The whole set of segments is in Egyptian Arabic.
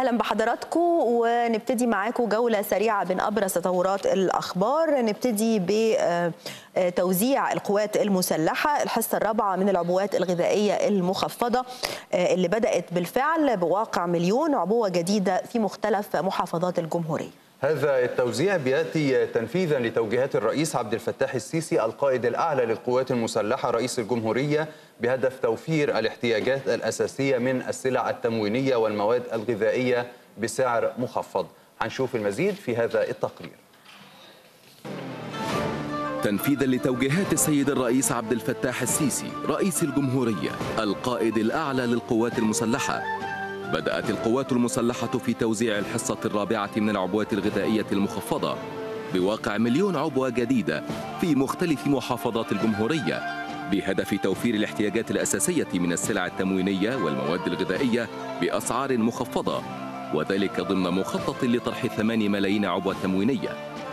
اهلا بحضراتكم ونبتدي معاكم جوله سريعه بين ابرز تطورات الاخبار نبتدي بتوزيع القوات المسلحه الحصه الرابعه من العبوات الغذائيه المخفضه اللي بدات بالفعل بواقع مليون عبوه جديده في مختلف محافظات الجمهوريه هذا التوزيع بياتي تنفيذا لتوجيهات الرئيس عبد الفتاح السيسي القائد الاعلى للقوات المسلحه رئيس الجمهوريه بهدف توفير الاحتياجات الاساسيه من السلع التموينيه والمواد الغذائيه بسعر مخفض. هنشوف المزيد في هذا التقرير. تنفيذا لتوجيهات السيد الرئيس عبد الفتاح السيسي رئيس الجمهوريه القائد الاعلى للقوات المسلحه بدأت القوات المسلحة في توزيع الحصة الرابعة من العبوات الغذائية المخفضة بواقع مليون عبوة جديدة في مختلف محافظات الجمهورية بهدف توفير الاحتياجات الأساسية من السلع التموينية والمواد الغذائية بأسعار مخفضة وذلك ضمن مخطط لطرح 8 ملايين عبوة تموينية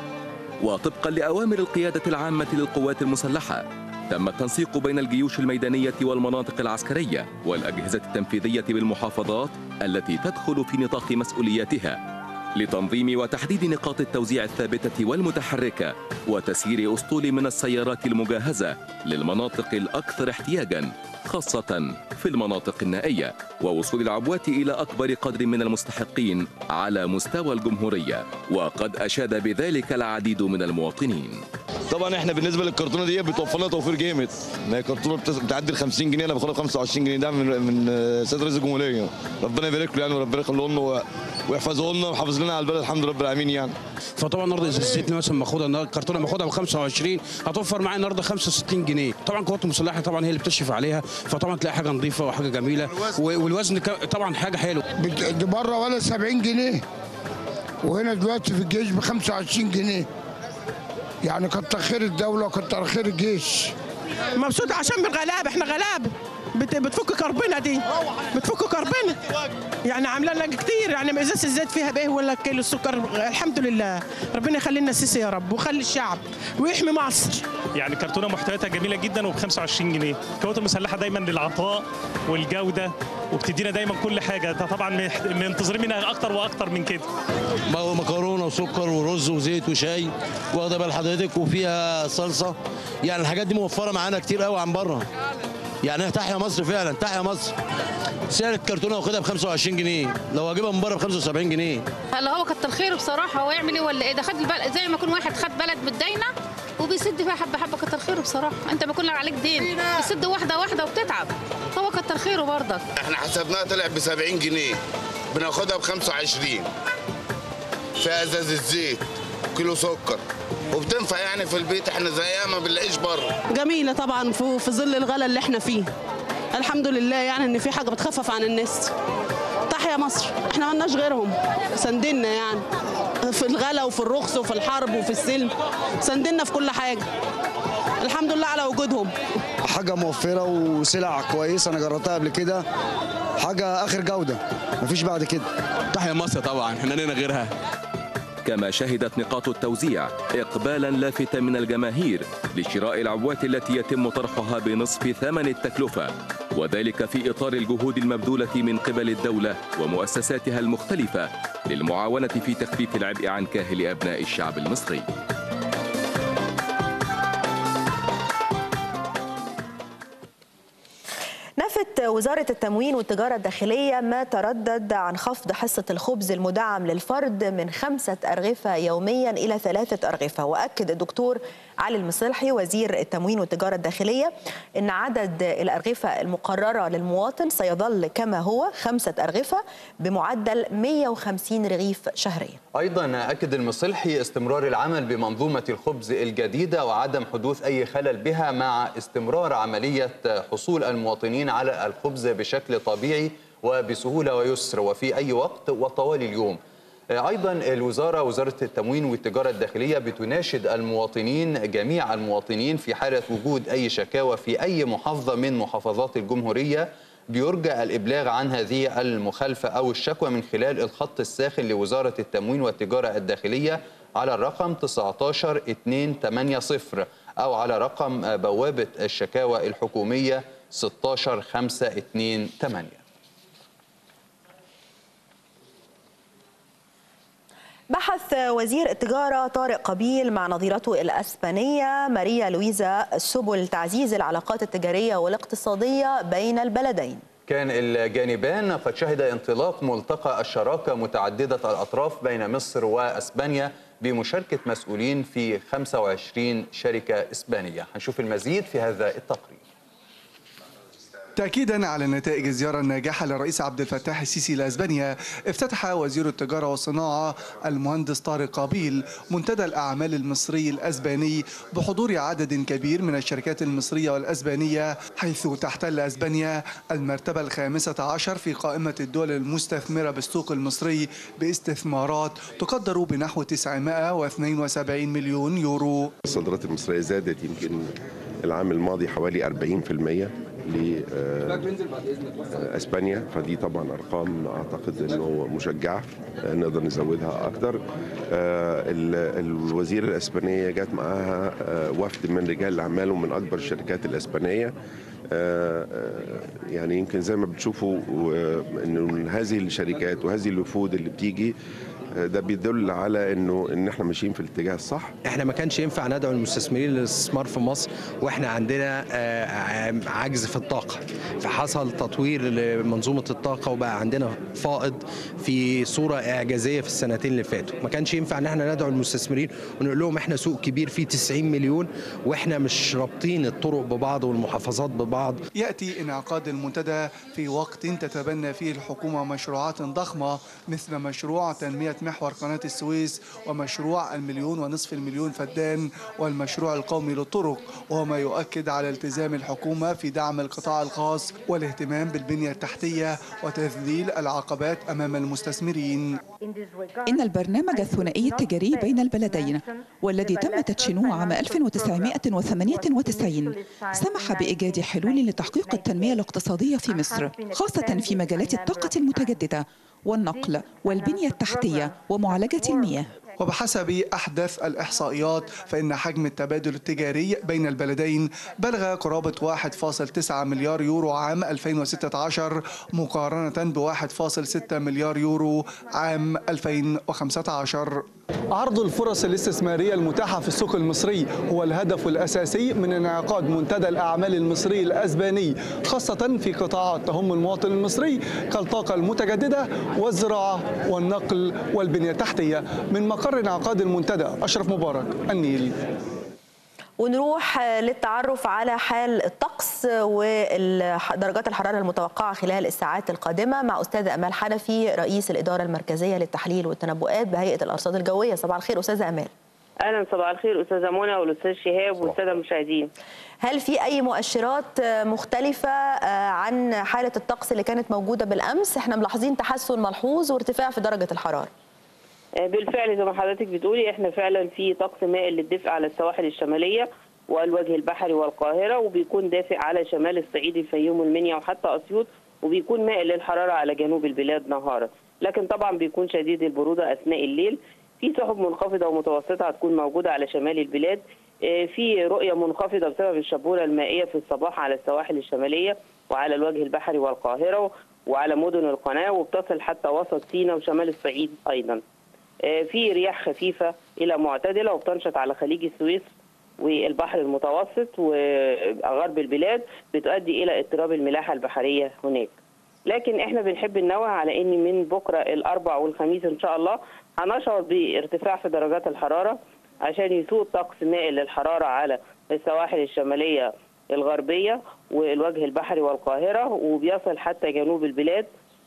وطبقا لأوامر القيادة العامة للقوات المسلحة تم التنسيق بين الجيوش الميدانية والمناطق العسكرية والأجهزة التنفيذية بالمحافظات التي تدخل في نطاق مسؤولياتها لتنظيم وتحديد نقاط التوزيع الثابتة والمتحركة وتسيير أسطول من السيارات المجهزة للمناطق الأكثر احتياجاً خاصة في المناطق النائية ووصول العبوات إلى أكبر قدر من المستحقين على مستوى الجمهورية وقد أشاد بذلك العديد من المواطنين طبعا احنا بالنسبه للكرتونه دي بتوفر لنا توفير جامد ما هي كرتونه بتعدي ال 50 جنيه انا باخدها ب 25 جنيه ده من من سيد رئيس الجمهوريه ربنا يبارك له يعني وربنا يخليه لنا ويحفظه لنا ويحافظ لنا على البلد الحمد لله رب العالمين يعني فطبعا النهارده اذا نسيتني مثلا باخدها النهارده الكرتونه باخدها ب 25 هتوفر معايا النهارده 65 جنيه طبعا القوات المسلحه طبعا هي اللي بتشرف عليها فطبعا تلاقي حاجه نظيفه وحاجه جميله والوزن طبعا حاجه حلوه دي بره ولا 70 جنيه وهنا دلوقتي في الجيش ب 25 جنيه يعني كتر خير الدوله وكتر خير الجيش مبسوط عشان من غلابه احنا غلابه بت بتفك كربنا دي بتفك كربنا يعني عامله لنا كتير يعني ازازه الزيت فيها بايه ولا كيلو السكر الحمد لله ربنا يخلي لنا السيسي يا رب ويخلي الشعب ويحمي مصر يعني كرتونه محتوياتها جميله جدا وب 25 جنيه القوات المسلحه دايما للعطاء والجوده وبتدينا دايما كل حاجه طبعا منتظرين منها اكتر واكتر من كده مكرونه وسكر ورز وزيت وشاي واخده بال حضرتك وفيها صلصه يعني الحاجات دي موفره معانا كتير قوي عن بره يعني تحيا مصر فعلا تحيا مصر سعر الكرتونه واخدها ب 25 جنيه لو اجيبها من بره ب 75 جنيه هلا هو كتر خيره بصراحه هو يعمل ايه ولا ايه ده خد البلد زي ما يكون واحد خد بلد متداينه وبيسد فيها حبه حبه كتر خيره بصراحه انت بيكون عليك دين بيسد واحده واحده وبتتعب هو كتر خيره برضك احنا حسبناها طلع ب 70 جنيه بناخدها ب 25 فيها ازازه زيت كيلو سكر وبتنفع يعني في البيت احنا زيها ما بنلاقيش بره جميله طبعا في, في ظل الغلا اللي احنا فيه الحمد لله يعني ان في حاجه بتخفف عن الناس تحيا مصر احنا مالناش غيرهم سندنا يعني في الغلا وفي الرخص وفي الحرب وفي السلم سندنا في كل حاجه الحمد لله على وجودهم حاجه موفره وسلع كويسه انا جربتها قبل كده حاجه اخر جوده مفيش بعد كده تحيا مصر طبعا احنا لنا غيرها كما شهدت نقاط التوزيع إقبالا لافتا من الجماهير لشراء العبوات التي يتم طرحها بنصف ثمن التكلفة وذلك في إطار الجهود المبذولة من قبل الدولة ومؤسساتها المختلفة للمعاونة في تخفيف العبء عن كاهل أبناء الشعب المصري نفت وزارة التموين والتجارة الداخلية ما تردد عن خفض حصة الخبز المدعم للفرد من خمسة أرغفة يوميا إلى ثلاثة أرغفة وأكد الدكتور علي المصلحي وزير التموين والتجارة الداخلية أن عدد الأرغفة المقررة للمواطن سيظل كما هو خمسة أرغفة بمعدل 150 رغيف شهريا أيضا أكد المصلحي استمرار العمل بمنظومة الخبز الجديدة وعدم حدوث أي خلل بها مع استمرار عملية حصول المواطنين على الخبز بشكل طبيعي وبسهولة ويسر وفي أي وقت وطوال اليوم أيضا الوزارة وزارة التموين والتجارة الداخلية بتناشد المواطنين جميع المواطنين في حالة وجود أي شكاوى في أي محافظة من محافظات الجمهورية بيرجى الإبلاغ عن هذه المخالفة أو الشكوى من خلال الخط الساخن لوزارة التموين والتجارة الداخلية على الرقم 19280 أو على رقم بوابة الشكاوى الحكومية 16528 بحث وزير التجارة طارق قبيل مع نظيرته الأسبانية ماريا لويزا سبل تعزيز العلاقات التجارية والاقتصادية بين البلدين كان الجانبان قد شهد انطلاق ملتقى الشراكة متعددة الأطراف بين مصر وأسبانيا بمشاركة مسؤولين في 25 شركة إسبانية هنشوف المزيد في هذا التقرير تأكيدا على نتائج الزيارة الناجحة للرئيس عبد الفتاح السيسي لأسبانيا افتتح وزير التجارة والصناعة المهندس طارق قابيل منتدى الأعمال المصري الأسباني بحضور عدد كبير من الشركات المصرية والأسبانية حيث تحتل أسبانيا المرتبة الخامسة عشر في قائمة الدول المستثمرة بالسوق المصري باستثمارات تقدر بنحو 972 مليون يورو الصادرات المصرية زادت يمكن العام الماضي حوالي 40% لاسبانيا فدي طبعا ارقام اعتقد انه مشجعه نقدر نزودها اكتر الوزير الاسبانيه جات معاها وفد من رجال الاعمال ومن اكبر الشركات الاسبانيه يعني يمكن زي ما بتشوفوا انه هذه الشركات وهذه الوفود اللي بتيجي ده بيدل على انه ان احنا ماشيين في الاتجاه الصح احنا ما كانش ينفع ندعو المستثمرين للاستثمار في مصر واحنا عندنا عجز في الطاقه فحصل تطوير لمنظومه الطاقه وبقى عندنا فائض في صوره اعجازيه في السنتين اللي فاتوا ما كانش ينفع ان احنا ندعو المستثمرين ونقول لهم احنا سوق كبير فيه 90 مليون واحنا مش رابطين الطرق ببعض والمحافظات ببعض ياتي انعقاد المنتدى في وقت تتبنى فيه الحكومه مشروعات ضخمه مثل مشروع تنميه محور قناة السويس ومشروع المليون ونصف المليون فدان والمشروع القومي للطرق وهو ما يؤكد على التزام الحكومة في دعم القطاع الخاص والاهتمام بالبنية التحتية وتذليل العقبات أمام المستثمرين إن البرنامج الثنائي التجاري بين البلدين والذي تم تدشينه عام 1998 سمح بإيجاد حلول لتحقيق التنمية الاقتصادية في مصر خاصة في مجالات الطاقة المتجددة والنقل والبنية التحتية ومعالجة المياه وبحسب أحدث الإحصائيات فإن حجم التبادل التجاري بين البلدين بلغ قرابة 1.9 مليار يورو عام 2016 مقارنة ب 1.6 مليار يورو عام 2015 عرض الفرص الاستثمارية المتاحة في السوق المصري هو الهدف الأساسي من انعقاد منتدى الأعمال المصري الأسباني خاصة في قطاعات تهم المواطن المصري كالطاقة المتجددة والزراعة والنقل والبنية التحتية من مقر انعقاد المنتدى أشرف مبارك النيل ونروح للتعرف على حال الطقس ودرجات الحرارة المتوقعة خلال الساعات القادمة مع أستاذة أمال حنفي رئيس الإدارة المركزية للتحليل والتنبؤات بهيئة الأرصاد الجوية صباح الخير أستاذة أمال اهلا صباح الخير استاذه منى والاستاذ شهاب والساده المشاهدين هل في اي مؤشرات مختلفه عن حاله الطقس اللي كانت موجوده بالامس احنا ملاحظين تحسن ملحوظ وارتفاع في درجه الحراره بالفعل زي ما حضرتك بتقولي احنا فعلا في طقس مائل للدفء على السواحل الشماليه والوجه البحري والقاهره وبيكون دافئ على شمال الصعيد الفيوم والمنيا وحتى اسيوط وبيكون مائل للحراره على جنوب البلاد نهارا لكن طبعا بيكون شديد البروده اثناء الليل في سحب منخفضه ومتوسطه هتكون موجوده على شمال البلاد في رؤيه منخفضه بسبب الشبوره المائيه في الصباح على السواحل الشماليه وعلى الوجه البحري والقاهره وعلى مدن القناه وبتصل حتى وسط سيناء وشمال الصعيد ايضا في رياح خفيفه الى معتدله وبتنشط على خليج السويس والبحر المتوسط وغرب البلاد بتؤدي الى اضطراب الملاحه البحريه هناك. لكن احنا بنحب ننوه على ان من بكره الاربع والخميس ان شاء الله هنشعر بارتفاع في درجات الحراره عشان يسوء طقس مائل للحراره على السواحل الشماليه الغربيه والوجه البحري والقاهره وبيصل حتى جنوب البلاد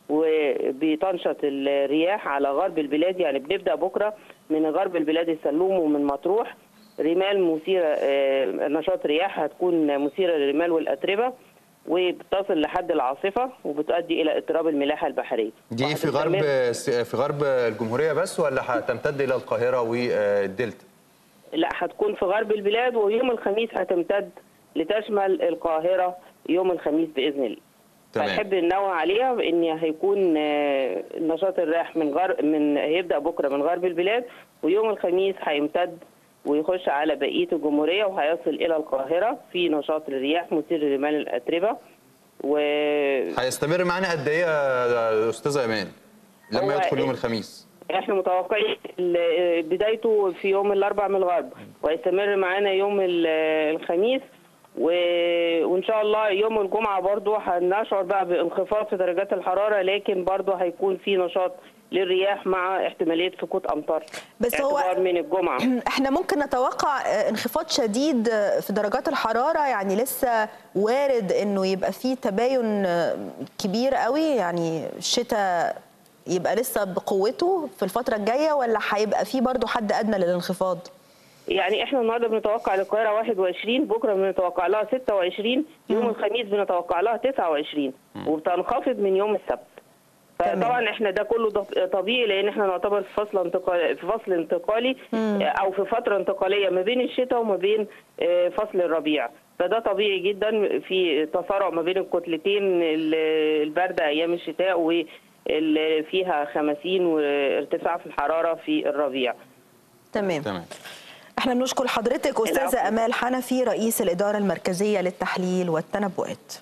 وبتنشط الرياح على غرب البلاد يعني بنبدا بكره من غرب البلاد السلوم ومن مطروح رمال مثيره نشاط رياح هتكون مثيره للرمال والاتربه وبتصل لحد العاصفه وبتؤدي الى اضطراب الملاحه البحريه. دي في غرب في غرب الجمهوريه بس ولا هتمتد الى القاهره والدلتا؟ لا هتكون في غرب البلاد ويوم الخميس هتمتد لتشمل القاهره يوم الخميس باذن الله. تمام. فنحب ننوه عليها بان هيكون نشاط الرياح من غرب من هيبدا بكره من غرب البلاد ويوم الخميس هيمتد ويخش على بقيه الجمهوريه وهيصل الى القاهره في نشاط الرياح مثير لرمال الاتربه و هيستمر معانا قد ايه يا استاذه ايمان لما هو يدخل يوم الخميس احنا متوقعين ال- بدايته في يوم الاربعاء من الغرب ويستمر معانا يوم ال- الخميس و- وان شاء الله يوم الجمعه برضو هنشعر بقى بانخفاض في درجات الحراره لكن برضو هيكون في نشاط للرياح مع احتماليه سقوط امطار بس هو- اعتبار من الجمعه احنا ممكن نتوقع آه، انخفاض شديد آه، في درجات الحرارة يعني لسه وارد انه يبقى فيه تباين آه، كبير قوي يعني الشتاء يبقى لسه بقوته في الفترة الجاية ولا هيبقى فيه برضو حد أدنى للانخفاض؟ يعني احنا النهارده بنتوقع للقاهره 21 بكره بنتوقع لها 26 يوم الخميس بنتوقع لها 29 وبتنخفض من يوم السبت فطبعا احنا ده كله ض- طبيعي لان احنا نعتبر في فصل انتقالي في فصل انتقالي آه، او في فتره انتقاليه ما بين الشتاء وما بين آه، فصل الربيع فده طبيعي جدا في تصارع ما بين الكتلتين ال- البارده ايام الشتاء واللي فيها خمسين وارتفاع في الحراره في الربيع تمام تمام احنا بنشكر حضرتك أستاذة العفو. أمال حنفي رئيس الإدارة المركزية للتحليل والتنبؤات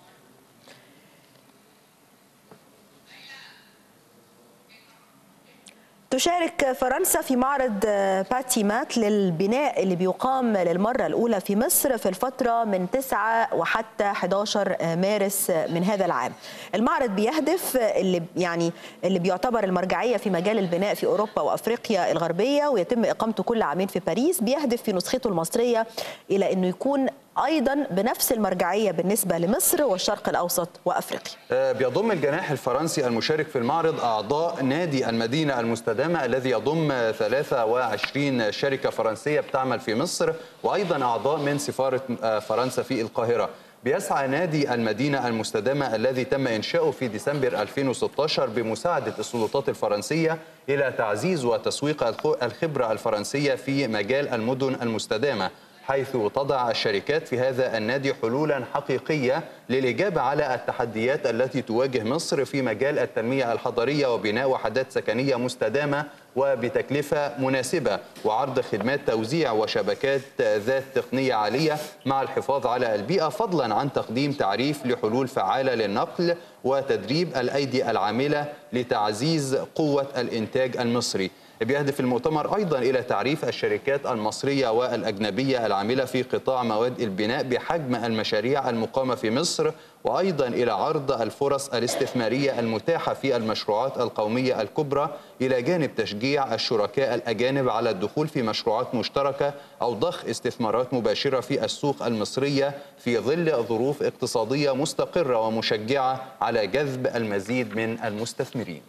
تشارك فرنسا في معرض باتي مات للبناء اللي بيقام للمرة الأولى في مصر في الفترة من 9 وحتى 11 مارس من هذا العام المعرض بيهدف اللي يعني اللي بيعتبر المرجعية في مجال البناء في أوروبا وأفريقيا الغربية ويتم إقامته كل عامين في باريس بيهدف في نسخته المصرية إلى أنه يكون أيضا بنفس المرجعية بالنسبة لمصر والشرق الأوسط وأفريقيا آه، بيضم الجناح الفرنسي المشارك في المعرض أعضاء نادي المدينة المستدامة الذي يضم 23 شركة فرنسية بتعمل في مصر وأيضا أعضاء من سفارة آه، فرنسا في القاهرة بيسعى نادي المدينة المستدامة الذي تم إنشاؤه في ديسمبر 2016 بمساعدة السلطات الفرنسية إلى تعزيز وتسويق الخ- الخبرة الفرنسية في مجال المدن المستدامة حيث تضع الشركات في هذا النادي حلولا حقيقية للإجابة على التحديات التي تواجه مصر في مجال التنمية الحضرية وبناء وحدات سكنية مستدامة وبتكلفة مناسبة وعرض خدمات توزيع وشبكات ذات تقنية عالية مع الحفاظ على البيئة فضلا عن تقديم تعريف لحلول فعالة للنقل وتدريب الأيدي العاملة لتعزيز قوة الإنتاج المصري بيهدف المؤتمر أيضا إلى تعريف الشركات المصرية والأجنبية العاملة في قطاع مواد البناء بحجم المشاريع المقامة في مصر وأيضا إلى عرض الفرص الاستثمارية المتاحة في المشروعات القومية الكبرى إلى جانب تشجيع الشركاء الأجانب على الدخول في مشروعات مشتركة أو ضخ استثمارات مباشرة في السوق المصرية في ظل ظروف اقتصادية مستقرة ومشجعة على جذب المزيد من المستثمرين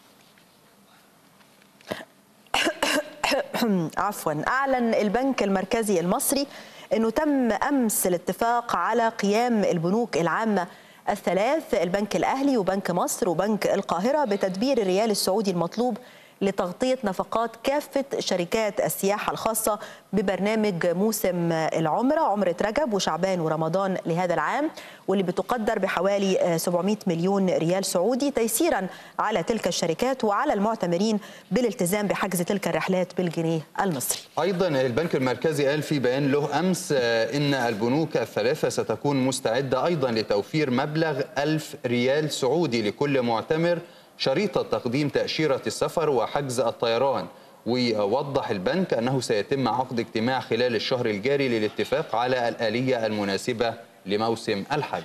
عفوا أعلن البنك المركزي المصري أنه تم أمس الاتفاق على قيام البنوك العامة الثلاث البنك الأهلي وبنك مصر وبنك القاهرة بتدبير الريال السعودي المطلوب لتغطية نفقات كافة شركات السياحة الخاصة ببرنامج موسم العمرة عمرة رجب وشعبان ورمضان لهذا العام واللي بتقدر بحوالي 700 مليون ريال سعودي تيسيرا على تلك الشركات وعلى المعتمرين بالالتزام بحجز تلك الرحلات بالجنيه المصري أيضا البنك المركزي قال في بيان له أمس آه، إن البنوك الثلاثة ستكون مستعدة أيضا لتوفير مبلغ ألف ريال سعودي لكل معتمر شريطة تقديم تأشيرة السفر وحجز الطيران ووضح البنك أنه سيتم عقد اجتماع خلال الشهر الجاري للاتفاق على الآلية المناسبة لموسم الحج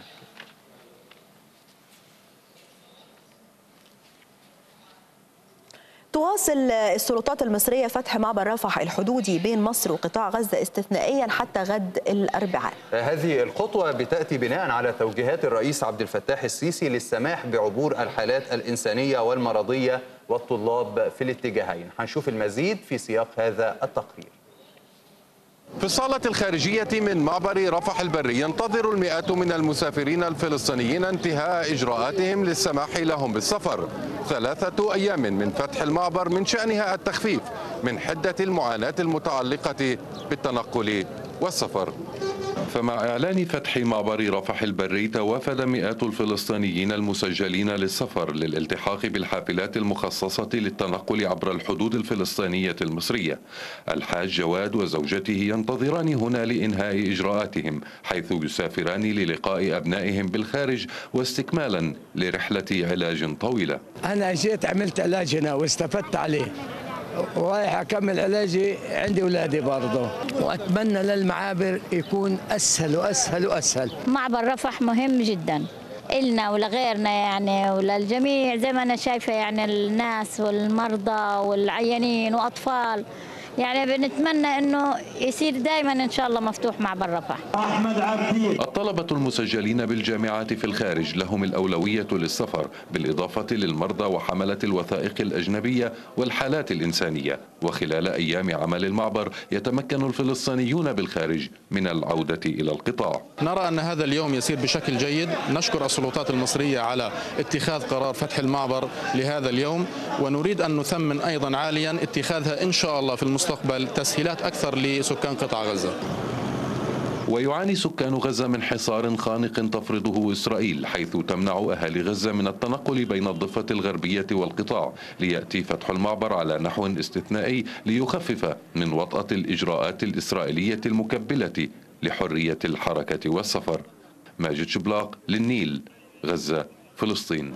تواصل السلطات المصرية فتح معبر رفح الحدودي بين مصر وقطاع غزة استثنائيا حتى غد الأربعاء هذه الخطوة بتأتي بناء على توجيهات الرئيس عبد الفتاح السيسي للسماح بعبور الحالات الإنسانية والمرضية والطلاب في الاتجاهين هنشوف المزيد في سياق هذا التقرير في الصالة الخارجية من معبر رفح البري ينتظر المئات من المسافرين الفلسطينيين انتهاء إجراءاتهم للسماح لهم بالسفر ثلاثة أيام من فتح المعبر من شأنها التخفيف من حدة المعاناة المتعلقة بالتنقل والسفر فمع إعلان فتح معبر رفح البري توافد مئات الفلسطينيين المسجلين للسفر للالتحاق بالحافلات المخصصة للتنقل عبر الحدود الفلسطينية المصرية الحاج جواد وزوجته ينتظران هنا لإنهاء إجراءاتهم حيث يسافران للقاء أبنائهم بالخارج واستكمالا لرحلة علاج طويلة أنا جيت عملت علاج هنا واستفدت عليه ورايح أكمل علاجي عندي أولادي برضه وأتمنى للمعابر يكون أسهل وأسهل وأسهل معبر رفح مهم جدا إلنا ولغيرنا يعني وللجميع زي ما أنا شايفة يعني الناس والمرضى والعيانين وأطفال يعني بنتمنى انه يصير دائما ان شاء الله مفتوح معبر رفح أحمد عبدي الطلبة المسجلين بالجامعات في الخارج لهم الأولوية للسفر بالإضافة للمرضى وحملة الوثائق الأجنبية والحالات الإنسانية وخلال أيام عمل المعبر يتمكن الفلسطينيون بالخارج من العودة إلى القطاع نرى أن هذا اليوم يسير بشكل جيد نشكر السلطات المصرية على اتخاذ قرار فتح المعبر لهذا اليوم ونريد أن نثمن أيضا عاليا اتخاذها إن شاء الله في المستقبل تسهيلات أكثر لسكان قطاع غزة ويعاني سكان غزة من حصار خانق تفرضه إسرائيل حيث تمنع أهالي غزة من التنقل بين الضفة الغربية والقطاع ليأتي فتح المعبر على نحو استثنائي ليخفف من وطأة الإجراءات الإسرائيلية المكبلة لحرية الحركة والسفر ماجد شبلاق للنيل غزة فلسطين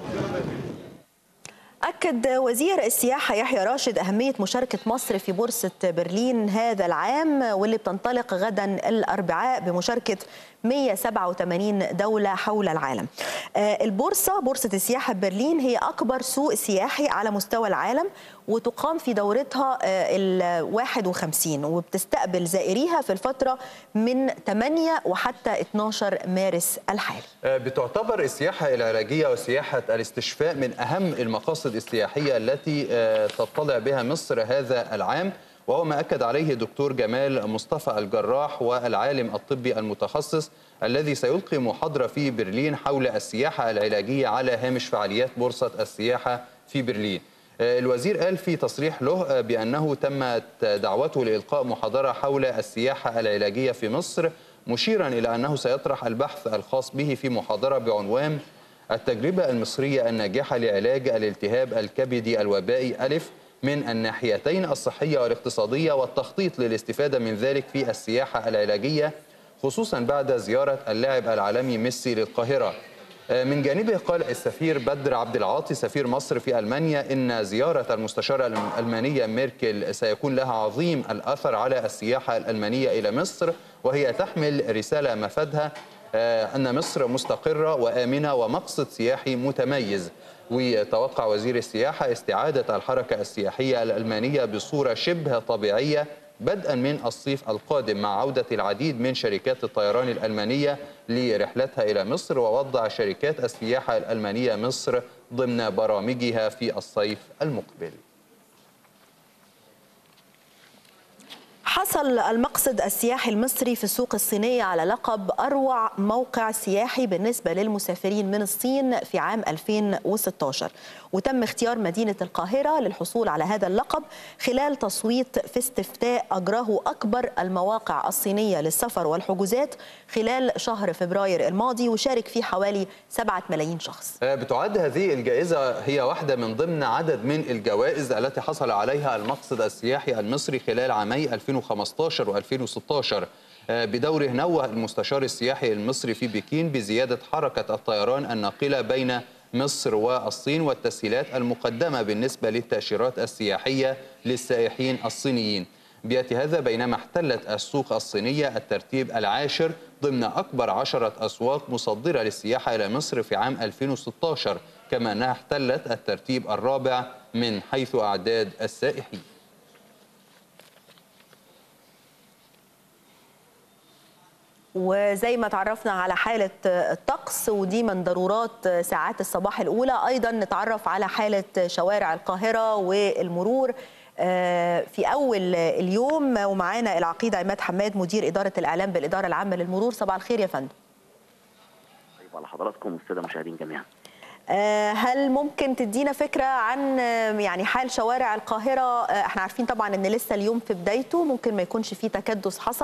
أكد وزير السياحة يحيى راشد أهمية مشاركة مصر في بورصة برلين هذا العام واللي بتنطلق غدا الأربعاء بمشاركة 187 دولة حول العالم البورصة بورصة السياحة برلين هي أكبر سوق سياحي على مستوى العالم وتقام في دورتها ال 51 وبتستقبل زائريها في الفترة من 8 وحتى 12 مارس الحالي بتعتبر السياحة العلاجية وسياحة الاستشفاء من أهم المقاصد السياحية التي تطلع بها مصر هذا العام وهو ما أكد عليه دكتور جمال مصطفى الجراح والعالم الطبي المتخصص الذي سيلقي محاضرة في برلين حول السياحة العلاجية على هامش فعاليات بورصة السياحة في برلين الوزير قال في تصريح له بأنه تمت دعوته لإلقاء محاضرة حول السياحة العلاجية في مصر مشيرا إلى أنه سيطرح البحث الخاص به في محاضرة بعنوان التجربة المصرية الناجحة لعلاج الالتهاب الكبدي الوبائي ألف من الناحيتين الصحية والاقتصادية والتخطيط للاستفادة من ذلك في السياحة العلاجية خصوصا بعد زيارة اللاعب العالمي ميسي للقاهرة من جانبه قال السفير بدر عبد العاطي سفير مصر في ألمانيا إن زيارة المستشارة الألمانية ميركل سيكون لها عظيم الأثر على السياحة الألمانية إلى مصر وهي تحمل رسالة مفادها أن مصر مستقرة وآمنة ومقصد سياحي متميز ويتوقع وزير السياحة استعادة الحركة السياحية الألمانية بصورة شبه طبيعية بدءا من الصيف القادم مع عودة العديد من شركات الطيران الألمانية لرحلتها إلى مصر ووضع شركات السياحة الألمانية مصر ضمن برامجها في الصيف المقبل حصل المقصد السياحي المصري في السوق الصينية على لقب أروع موقع سياحي بالنسبة للمسافرين من الصين في عام 2016 وتم اختيار مدينة القاهرة للحصول على هذا اللقب خلال تصويت في استفتاء أجراه أكبر المواقع الصينية للسفر والحجوزات خلال شهر فبراير الماضي وشارك فيه حوالي 7 ملايين شخص بتعد هذه الجائزة هي واحدة من ضمن عدد من الجوائز التي حصل عليها المقصد السياحي المصري خلال عامي 2015 و2016 بدوره نوه المستشار السياحي المصري في بكين بزيادة حركة الطيران الناقلة بين مصر والصين والتسهيلات المقدمة بالنسبة للتأشيرات السياحية للسائحين الصينيين بيأتي هذا بينما احتلت السوق الصينية الترتيب العاشر ضمن أكبر عشرة أسواق مصدرة للسياحة إلى مصر في عام 2016 كما أنها احتلت الترتيب الرابع من حيث أعداد السائحين وزي ما تعرفنا على حالة الطقس ودي من ضرورات ساعات الصباح الأولى أيضا نتعرف على حالة شوارع القاهرة والمرور في أول اليوم ومعانا العقيد عماد حماد مدير إدارة الإعلام بالإدارة العامة للمرور صباح الخير يا فندم طيب على حضراتكم والسادة المشاهدين جميعا هل ممكن تدينا فكرة عن يعني حال شوارع القاهرة احنا عارفين طبعا ان لسه اليوم في بدايته ممكن ما يكونش فيه تكدس حصل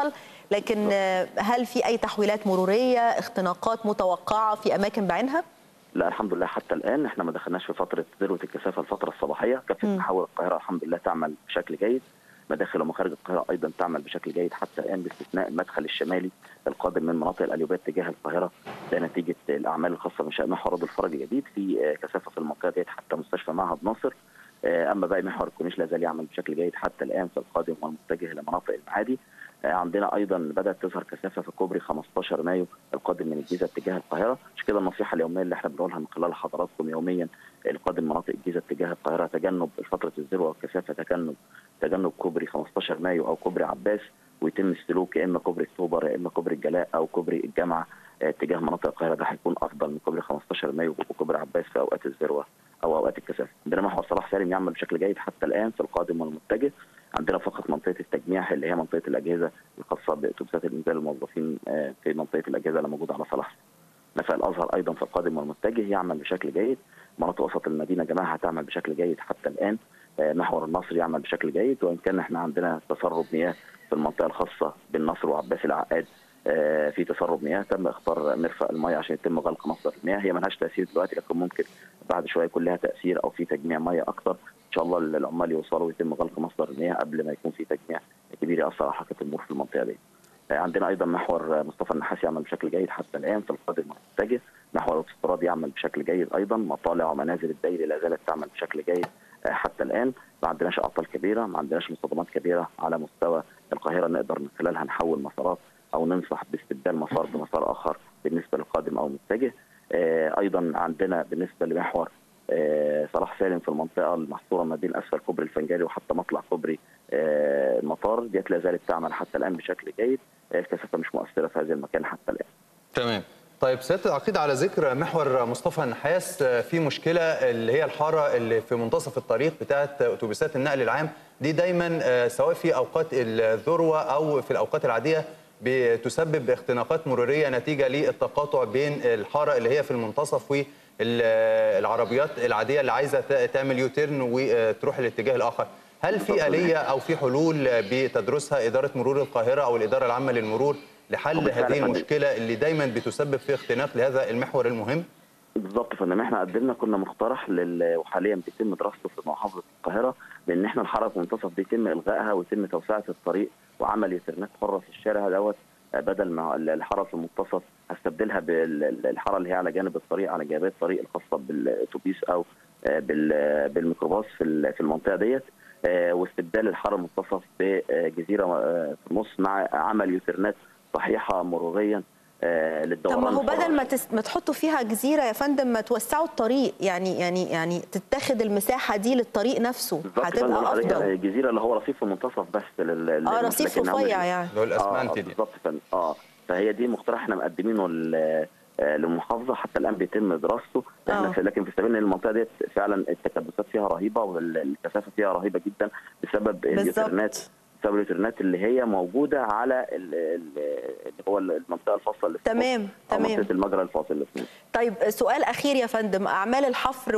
لكن آه، هل في اي تحويلات مروريه اختناقات متوقعه في اماكن بعينها لا الحمد لله حتى الان احنا ما دخلناش في فتره ذروه الكثافه الفتره الصباحيه كافه محاور القاهره الحمد لله تعمل بشكل جيد مداخل ومخارج القاهره ايضا تعمل بشكل جيد حتى الان باستثناء المدخل الشمالي القادم من مناطق القليوبيه تجاه القاهره ده نتيجه الاعمال الخاصه بانشاء محور رد الفرج الجديد في آه، كثافه في المنطقه ديت حتى مستشفى معهد ناصر آه، اما باقي محور الكورنيش لا زال يعمل بشكل جيد حتى الان في القادم والمتجه الى مناطق المعادي آه، عندنا ايضا بدات تظهر كثافه في كوبري 15 مايو القادم من الجيزه اتجاه القاهره عشان كده النصيحه اليوميه اللي احنا بنقولها من خلال حضراتكم يوميا القادم مناطق الجيزه اتجاه القاهره تجنب فتره الذروه والكثافه تجنب تجنب كوبري 15 مايو او كوبري عباس ويتم السلوك يا اما كوبري اكتوبر يا اما كوبري الجلاء او كوبري الجامعه آه، اتجاه مناطق القاهره ده هيكون افضل من كوبري 15 مايو وكوبري عباس في اوقات الذروه او اوقات الكثافه. عندنا محور صلاح سالم يعمل بشكل جيد حتى الان في القادم والمتجه. عندنا فقط منطقه التجميع اللي هي منطقه الاجهزه الخاصه باتوبيسات الانزال الموظفين آه، في منطقه الاجهزه اللي موجوده على صلاح نفق الازهر ايضا في القادم والمتجه يعمل بشكل جيد مناطق وسط المدينه جماعه هتعمل بشكل جيد حتى الان آه، محور النصر يعمل بشكل جيد وان كان احنا عندنا تسرب مياه في المنطقه الخاصه بالنصر وعباس العقاد آه، في تسرب مياه تم اختار مرفق المياه عشان يتم غلق مصدر المياه هي ملهاش تاثير دلوقتي لكن ممكن بعد شويه يكون لها تاثير او في تجميع مياه اكتر ان شاء الله العمال يوصلوا ويتم غلق مصدر المياه قبل ما يكون في تجميع كبير ياثر على حركه المرور في المنطقه دي. آه، عندنا ايضا محور آه، مصطفى النحاس يعمل بشكل جيد حتى الان في القادم والمتجه محور الاستيراد يعمل بشكل جيد ايضا مطالع ومنازل الدائري لا زالت تعمل بشكل جيد آه، حتى الان ما عندناش اعطال كبيره ما عندناش مصطدمات كبيره على مستوى القاهره نقدر من خلالها نحول مسارات او ننصح باستبدال مسار بمسار اخر بالنسبه للقادم او المتجه آه، ايضا عندنا بالنسبه لمحور آه، صلاح سالم في المنطقه المحصوره ما بين اسفل كوبري الفنجاني وحتى مطلع كوبري آه، المطار ديت لا زالت تعمل حتى الان بشكل جيد آه، الكثافه مش مؤثره في هذا المكان حتى الان تمام طيب سياده العقيد على ذكر محور مصطفى النحاس آه، في مشكله اللي هي الحاره اللي في منتصف الطريق بتاعه اتوبيسات النقل العام دي دايما آه، سواء في اوقات الذروه او في الاوقات العاديه بتسبب اختناقات مروريه نتيجه للتقاطع بين الحاره اللي هي في المنتصف والعربيات العاديه اللي عايزه ت- تعمل يوتيرن وتروح الاتجاه الاخر هل في آلية أو في حلول بتدرسها إدارة مرور القاهرة أو الإدارة العامة للمرور لحل بالفعل هذه يا فندم. المشكلة اللي دايما بتسبب في اختناق لهذا المحور المهم؟ بالظبط فندم احنا قدمنا كنا مقترح لل... وحاليا بيتم دراسته في محافظه القاهره بان احنا الحاره في المنتصف دي يتم الغائها ويتم توسعه الطريق وعمل يوترنات حره في الشارع دوت آه، بدل ما ال- الحاره في المنتصف هستبدلها بالحاره اللي هي على جانب الطريق على جانبي الطريق الخاصه بالاتوبيس او آه، بال- بالميكروباص في ال- في المنطقه ديت آه، واستبدال الحاره المنتصف بجزيره آه، في النص مع عمل يوترنات صحيحه مروريا آه، طب للدوران ما هو الحر. بدل ما, تس... ما تحطوا فيها جزيره يا فندم ما توسعوا الطريق يعني يعني يعني تتاخد المساحه دي للطريق نفسه بالظبط هتبقى بقول لحضرتك افضل الجزيره اللي هو رصيف المنتصف بس لل لل- اه رصيف لكن هم- رفيع يعني اللي هو الأسمنتي آه دي. بالظبط فن- اه فهي دي مقترح احنا مقدمينه ل- آه، للمحافظه حتى الان بيتم دراسته احنا آه. في لكن في سبيل ان المنطقه ديت فعلا التكدسات فيها رهيبه والكثافه فيها رهيبه جدا بسبب اليوترنات بسبب اليوترنات اللي هي موجوده على ال- ال- اللي هو المنطقه الفاصله اللي في تمام النص، أو تمام منطقه المجرى الفاصل اللي في النص. طيب سؤال اخير يا فندم اعمال الحفر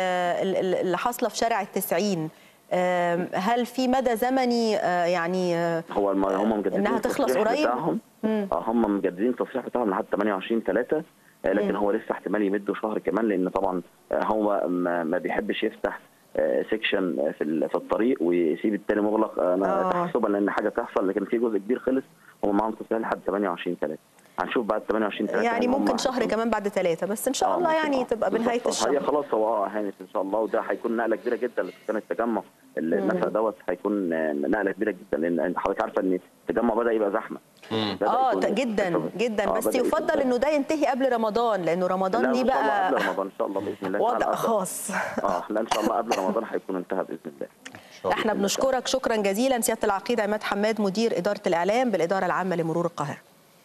واللي حاصله في شارع التسعين آم، هل في مدى زمني آه، يعني آه، هو الم- هم مجددين انها تخلص التصريح قريب بتاعهم مم. اه هم مجددين التصريح بتاعهم لحد 28 3 لكن مم. هو لسه احتمال يمدوا شهر كمان لان طبعا آه، هو ما ما بيحبش يفتح سيكشن في ال- في الطريق ويسيب التاني مغلق آه، انا آه. تحسبا لان حاجه تحصل لكن في جزء كبير خلص هم معاهم تصريح لحد 28 3 هنشوف بعد 28 3 يعني ممكن شهر كمان بعد ثلاثة بس ان شاء الله يعني تبقى بنهايه بالظبط. هي الشهر خلاص هو اه هانت ان شاء الله وده هيكون نقله كبيره جدا لسكان التجمع النفق دوت هيكون آه، نقله كبيره جدا لان حضرتك عارفه ان التجمع بدا يبقى زحمه بدأ اه يكون- ت- جدا جدا آه، بس بدأ يكون يفضل انه ده ينتهي قبل رمضان لانه لا رمضان إن ليه شاء الله بقى قبل رمضان ان شاء الله باذن الله وضع تعالى قبل- خاص اه لا ان شاء الله قبل رمضان هيكون انتهى باذن الله احنا بنشكرك شكرا جزيلا سياده العقيد عماد حماد مدير اداره الاعلام بالاداره العامه لمرور القاهره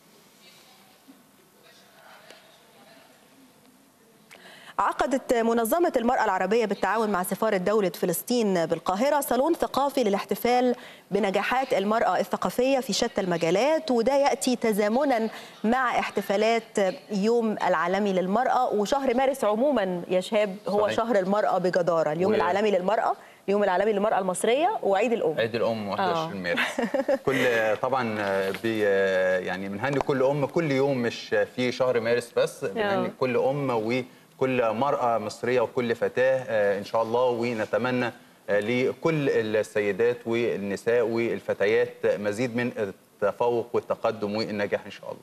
عقدت منظمة المرأة العربية بالتعاون مع سفارة دولة فلسطين بالقاهرة صالون ثقافي للاحتفال بنجاحات المرأة الثقافية في شتى المجالات وده يأتي تزامنا مع احتفالات يوم العالمي للمرأة وشهر مارس عموما يا شهاب هو صحيح. شهر المرأة بجدارة اليوم و- العالمي للمرأة اليوم العالمي للمراه المصريه وعيد الام عيد الام 21 مارس كل طبعا بي يعني بنهني كل ام كل يوم مش في شهر مارس بس بنهني كل ام وكل مراه مصريه وكل فتاه ان شاء الله ونتمنى لكل السيدات والنساء والفتيات مزيد من التفوق والتقدم والنجاح ان شاء الله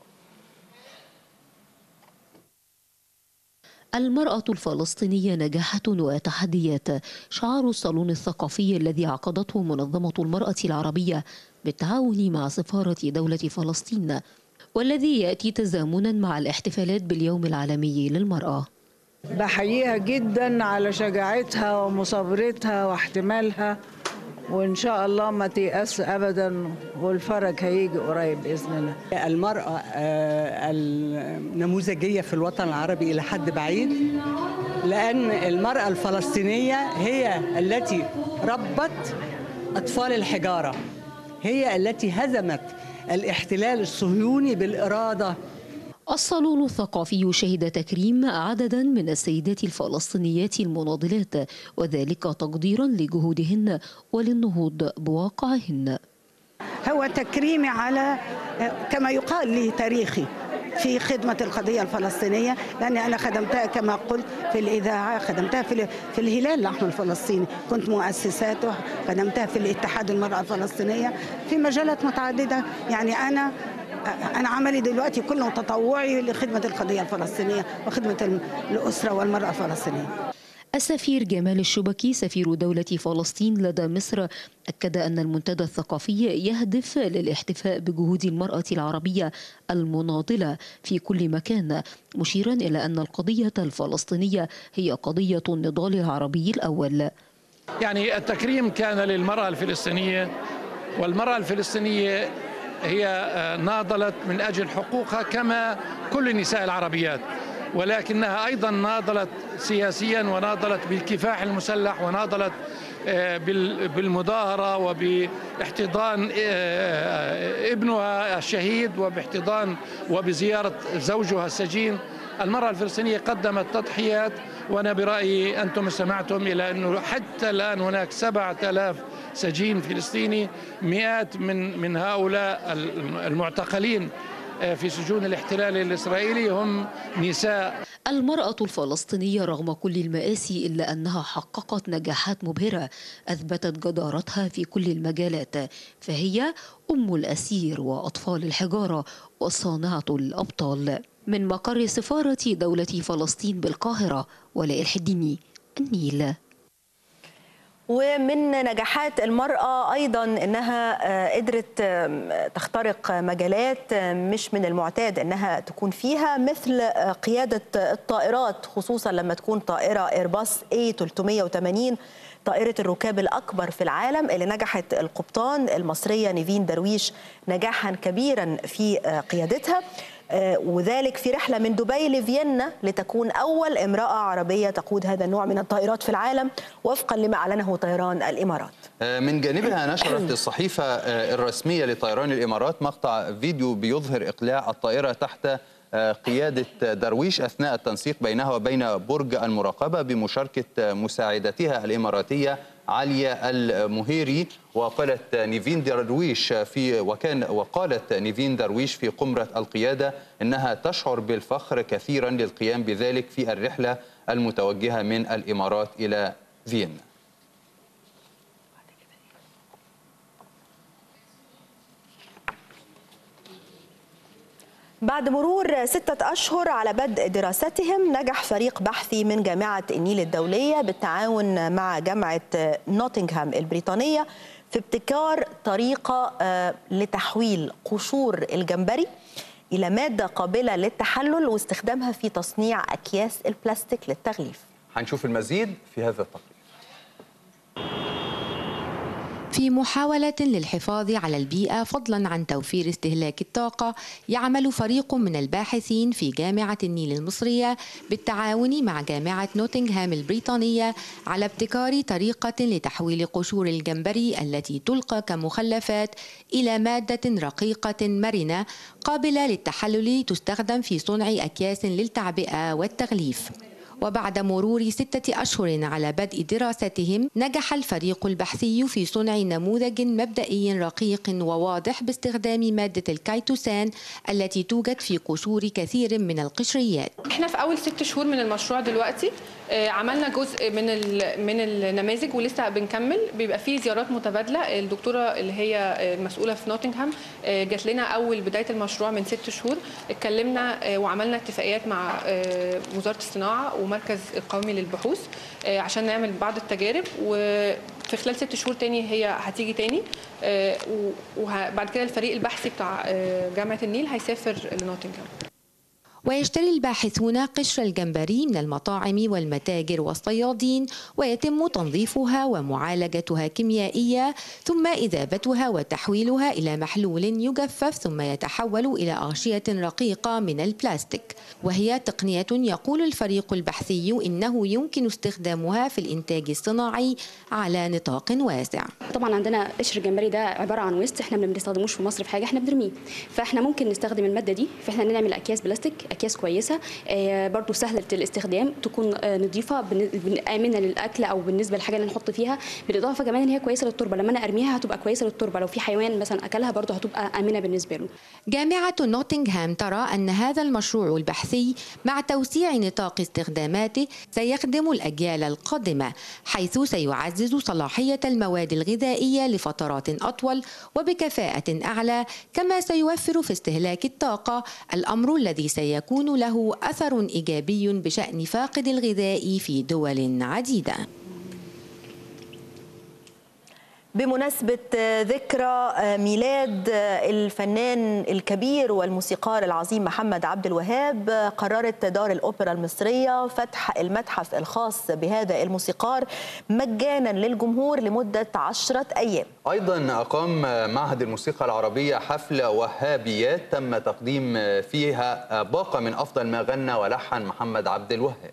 المرأة الفلسطينية نجاحات وتحديات شعار الصالون الثقافي الذي عقدته منظمة المرأة العربية بالتعاون مع سفارة دولة فلسطين والذي يأتي تزامنا مع الاحتفالات باليوم العالمي للمرأة بحييها جدا على شجاعتها ومصابرتها واحتمالها وان شاء الله ما تيأس ابدا والفرج هيجي قريب باذن الله المراه النموذجيه في الوطن العربي الى حد بعيد لان المراه الفلسطينيه هي التي ربت اطفال الحجاره هي التي هزمت الاحتلال الصهيوني بالاراده الصالون الثقافي شهد تكريم عددا من السيدات الفلسطينيات المناضلات وذلك تقديرا لجهودهن وللنهوض بواقعهن هو تكريمي على كما يقال لي تاريخي في خدمة القضية الفلسطينية لأني أنا خدمتها كما قلت في الإذاعة خدمتها في, في الهلال الأحمر الفلسطيني كنت مؤسساته خدمتها في الاتحاد المرأة الفلسطينية في مجالات متعددة يعني أنا أنا عملي دلوقتي كله تطوعي لخدمة القضية الفلسطينية وخدمة الأسرة والمرأة الفلسطينية السفير جمال الشبكي سفير دولة فلسطين لدى مصر أكد أن المنتدى الثقافي يهدف للاحتفاء بجهود المرأة العربية المناضلة في كل مكان مشيرا إلى أن القضية الفلسطينية هي قضية النضال العربي الأول يعني التكريم كان للمرأة الفلسطينية والمرأة الفلسطينية هي ناضلت من أجل حقوقها كما كل النساء العربيات ولكنها أيضا ناضلت سياسيا وناضلت بالكفاح المسلح وناضلت بالمظاهرة وباحتضان ابنها الشهيد وباحتضان وبزيارة زوجها السجين المرأة الفلسطينية قدمت تضحيات وأنا برأيي أنتم استمعتم إلى أنه حتى الآن هناك سبعة آلاف سجين فلسطيني مئات من من هؤلاء المعتقلين في سجون الاحتلال الإسرائيلي هم نساء المرأة الفلسطينية رغم كل المآسي إلا أنها حققت نجاحات مبهرة أثبتت جدارتها في كل المجالات فهي أم الأسير وأطفال الحجارة وصانعة الأبطال من مقر سفارة دولة فلسطين بالقاهرة ولاء الحديني النيل ومن نجاحات المرأة أيضا أنها قدرت تخترق مجالات مش من المعتاد أنها تكون فيها مثل قيادة الطائرات خصوصا لما تكون طائرة إيرباص A380 طائرة الركاب الأكبر في العالم اللي نجحت القبطان المصرية نيفين درويش نجاحا كبيرا في قيادتها وذلك في رحلة من دبي لفيينا لتكون أول امرأة عربية تقود هذا النوع من الطائرات في العالم وفقا لما أعلنه طيران الإمارات من جانبها نشرت الصحيفة الرسمية لطيران الإمارات مقطع فيديو بيظهر إقلاع الطائرة تحت قيادة درويش أثناء التنسيق بينها وبين برج المراقبة بمشاركة مساعدتها الإماراتية عليا المهيري وقالت نيفين درويش في وكان وقالت نيفين درويش في قمرة القيادة إنها تشعر بالفخر كثيرا للقيام بذلك في الرحلة المتوجهة من الإمارات إلى فيينا بعد مرور ستة أشهر على بدء دراستهم نجح فريق بحثي من جامعة النيل الدولية بالتعاون مع جامعة نوتنغهام البريطانية في ابتكار طريقة لتحويل قشور الجمبري إلى مادة قابلة للتحلل واستخدامها في تصنيع أكياس البلاستيك للتغليف هنشوف المزيد في هذا التقرير في محاولة للحفاظ على البيئة فضلا عن توفير استهلاك الطاقة يعمل فريق من الباحثين في جامعة النيل المصرية بالتعاون مع جامعة نوتنغهام البريطانية على ابتكار طريقة لتحويل قشور الجمبري التي تلقى كمخلفات إلى مادة رقيقة مرنة قابلة للتحلل تستخدم في صنع أكياس للتعبئة والتغليف وبعد مرور ستة أشهر على بدء دراستهم نجح الفريق البحثي في صنع نموذج مبدئي رقيق وواضح باستخدام مادة الكيتوسان التي توجد في قشور كثير من القشريات احنا في اول ست شهور من المشروع دلوقتي آه، عملنا جزء من ال- من النماذج ولسه بنكمل بيبقى فيه زيارات متبادله الدكتوره اللي هي آه، المسؤوله في نوتنغهام آه، جات لنا اول بدايه المشروع من ست شهور اتكلمنا آه، وعملنا اتفاقيات مع آه، وزاره الصناعه ومركز القومي للبحوث آه، عشان نعمل بعض التجارب وفي خلال ست شهور تاني هي هتيجي تاني آه، وبعد كده الفريق البحثي بتاع آه، جامعه النيل هيسافر لنوتنغهام ويشتري الباحثون قشر الجمبري من المطاعم والمتاجر والصيادين ويتم تنظيفها ومعالجتها كيميائيا ثم إذابتها وتحويلها إلى محلول يجفف ثم يتحول إلى أغشية رقيقة من البلاستيك وهي تقنية يقول الفريق البحثي إنه يمكن استخدامها في الإنتاج الصناعي على نطاق واسع طبعا عندنا قشر الجمبري ده عباره عن ويست احنا ما بنستخدموش في مصر في حاجه احنا بنرميه فاحنا ممكن نستخدم الماده دي في احنا نعمل اكياس بلاستيك اكياس كويسه آه برضو سهله الاستخدام تكون آه نظيفه بن- بن- امنه للاكل او بالنسبه للحاجه اللي نحط فيها بالاضافه كمان ان هي كويسه للتربه لما انا ارميها هتبقى كويسه للتربه لو في حيوان مثلا اكلها برضو هتبقى امنه بالنسبه له جامعة نوتنغهام ترى أن هذا المشروع البحثي مع توسيع نطاق استخداماته سيخدم الأجيال القادمة حيث سيعزز صلاحية المواد الغذائية لفترات أطول وبكفاءة أعلى كما سيوفر في استهلاك الطاقة الأمر الذي سيكون له أثر إيجابي بشأن فاقد الغذاء في دول عديدة بمناسبة ذكرى ميلاد الفنان الكبير والموسيقار العظيم محمد عبد الوهاب قررت دار الأوبرا المصرية فتح المتحف الخاص بهذا الموسيقار مجانا للجمهور لمدة عشرة أيام أيضا أقام معهد الموسيقى العربية حفلة وهابيات تم تقديم فيها باقة من أفضل ما غنى ولحن محمد عبد الوهاب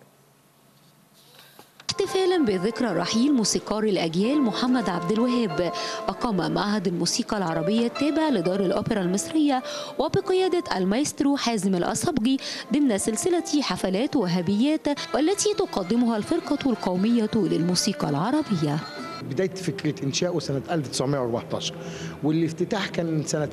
احتفالا بذكرى رحيل موسيقار الأجيال محمد عبد الوهاب أقام معهد الموسيقى العربية التابع لدار الأوبرا المصرية وبقيادة المايسترو حازم الأصبجي ضمن سلسلة حفلات وهابيات والتي تقدمها الفرقة القومية للموسيقى العربية بداية فكرة إنشاؤه سنة 1914 والافتتاح كان سنة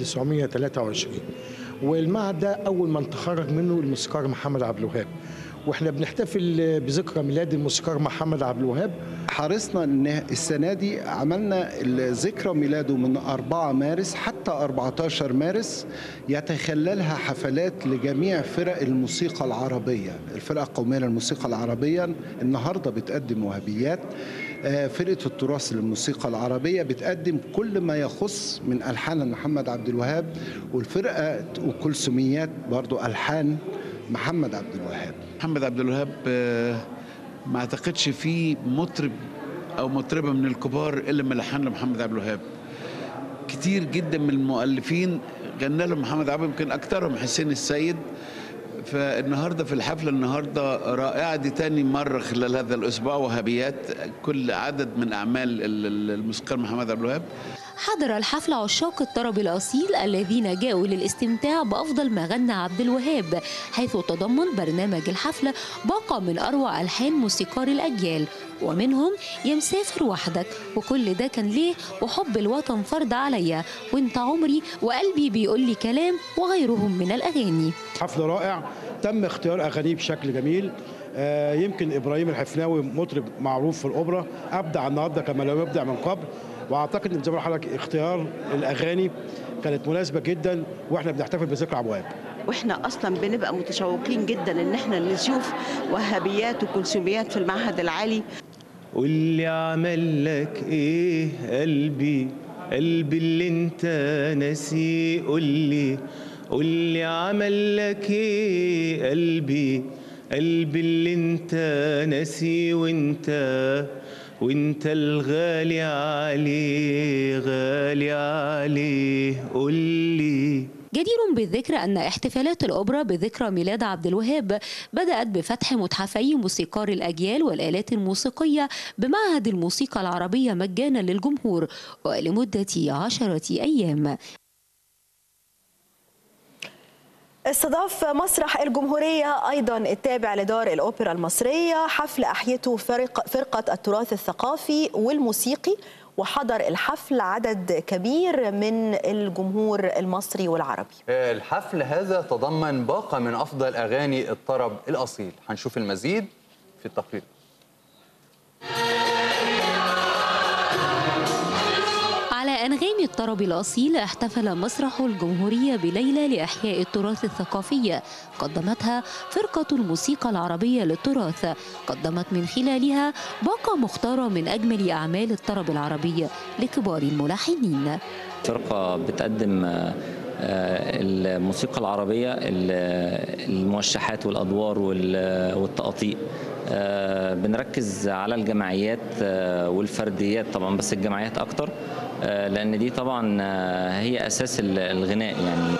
1923 والمعهد ده أول من تخرج منه الموسيقار محمد عبد الوهاب واحنا بنحتفل بذكرى ميلاد الموسيقار محمد عبد الوهاب حرصنا ان السنه دي عملنا ذكرى ميلاده من 4 مارس حتى 14 مارس يتخللها حفلات لجميع فرق الموسيقى العربيه، الفرقه القوميه للموسيقى العربيه النهارده بتقدم وهابيات آه، فرقه التراث للموسيقى العربيه بتقدم كل ما يخص من الحان محمد عبد الوهاب والفرقه وكلثوميات برضو الحان محمد عبد الوهاب محمد عبد الوهاب آه، ما اعتقدش في مطرب او مطربه من الكبار الا ما لحن لمحمد عبد الوهاب كتير جدا من المؤلفين غنى له محمد عبد يمكن اكثرهم حسين السيد فالنهارده في الحفله النهارده رائعه دي تاني مره خلال هذا الاسبوع وهابيات كل عدد من اعمال ال- ال- الموسيقار محمد عبد الوهاب حضر الحفل عشاق الطرب الأصيل الذين جاءوا للاستمتاع بأفضل ما غنى عبد الوهاب حيث تضمن برنامج الحفلة باقة من أروع ألحان موسيقار الأجيال ومنهم يا مسافر وحدك وكل ده كان ليه وحب الوطن فرض عليا وانت عمري وقلبي بيقول لي كلام وغيرهم من الأغاني حفل رائع تم اختيار اغانيه بشكل جميل آه، يمكن ابراهيم الحفناوي مطرب معروف في الاوبرا ابدع النهارده كما لم يبدع من قبل واعتقد ان زي ما حضرتك اختيار الاغاني كانت مناسبه جدا واحنا بنحتفل بذكرى عبد الوهاب واحنا اصلا بنبقى متشوقين جدا ان احنا نشوف وهابيات وكلثوميات في المعهد العالي واللي عمل لك ايه قلبي قلبي اللي انت ناسي قولي قولي عمل لك ايه قلبي قلبي اللي انت ناسي وانت وانت الغالي عليه غالي عليه قولي جدير بالذكر أن احتفالات الأوبرا بذكرى ميلاد عبد الوهاب بدأت بفتح متحفي موسيقار الأجيال والآلات الموسيقية بمعهد الموسيقى العربية مجانا للجمهور ولمدة عشرة أيام استضاف مسرح الجمهورية أيضا التابع لدار الأوبرا المصرية حفل أحيته فرق فرقة التراث الثقافي والموسيقي وحضر الحفل عدد كبير من الجمهور المصري والعربي الحفل هذا تضمن باقة من أفضل أغاني الطرب الأصيل هنشوف المزيد في التقرير على أنغام الطرب الأصيل احتفل مسرح الجمهورية بليلة لإحياء التراث الثقافي قدمتها فرقة الموسيقى العربية للتراث قدمت من خلالها باقة مختارة من أجمل أعمال الطرب العربي لكبار الملحنين فرقة بتقدم آه، الموسيقى العربية ال- الموشحات والأدوار وال- والتقاطيع آه، بنركز على الجماعيات آه، والفرديات طبعا بس الجماعيات أكتر آه، لأن دي طبعا آه، هي أساس ال- الغناء يعني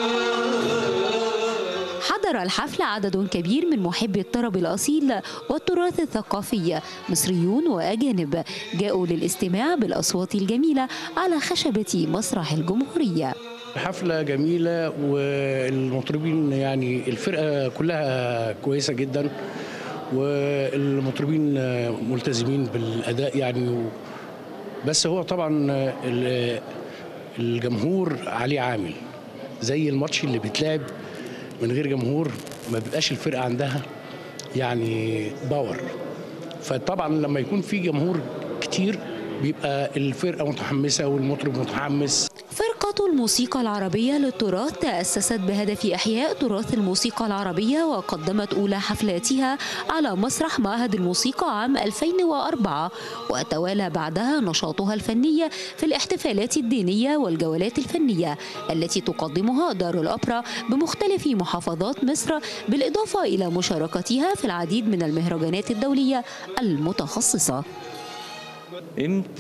حضر الحفل عدد كبير من محبي الطرب الأصيل والتراث الثقافي مصريون وأجانب جاءوا للاستماع بالأصوات الجميلة على خشبة مسرح الجمهورية حفلة جميلة والمطربين يعني الفرقة كلها كويسة جدا والمطربين ملتزمين بالأداء يعني و- بس هو طبعا ال- الجمهور عليه عامل زي الماتش اللي بيتلعب من غير جمهور ما بيبقاش الفرقة عندها يعني باور فطبعا لما يكون في جمهور كتير بيبقى الفرقة متحمسة والمطرب متحمس فرقة الموسيقى العربية للتراث تأسست بهدف إحياء تراث الموسيقى العربية وقدمت أولى حفلاتها على مسرح معهد الموسيقى عام 2004 وتوالى بعدها نشاطها الفني في الاحتفالات الدينية والجولات الفنية التي تقدمها دار الأوبرا بمختلف محافظات مصر بالإضافة إلى مشاركتها في العديد من المهرجانات الدولية المتخصصة امتى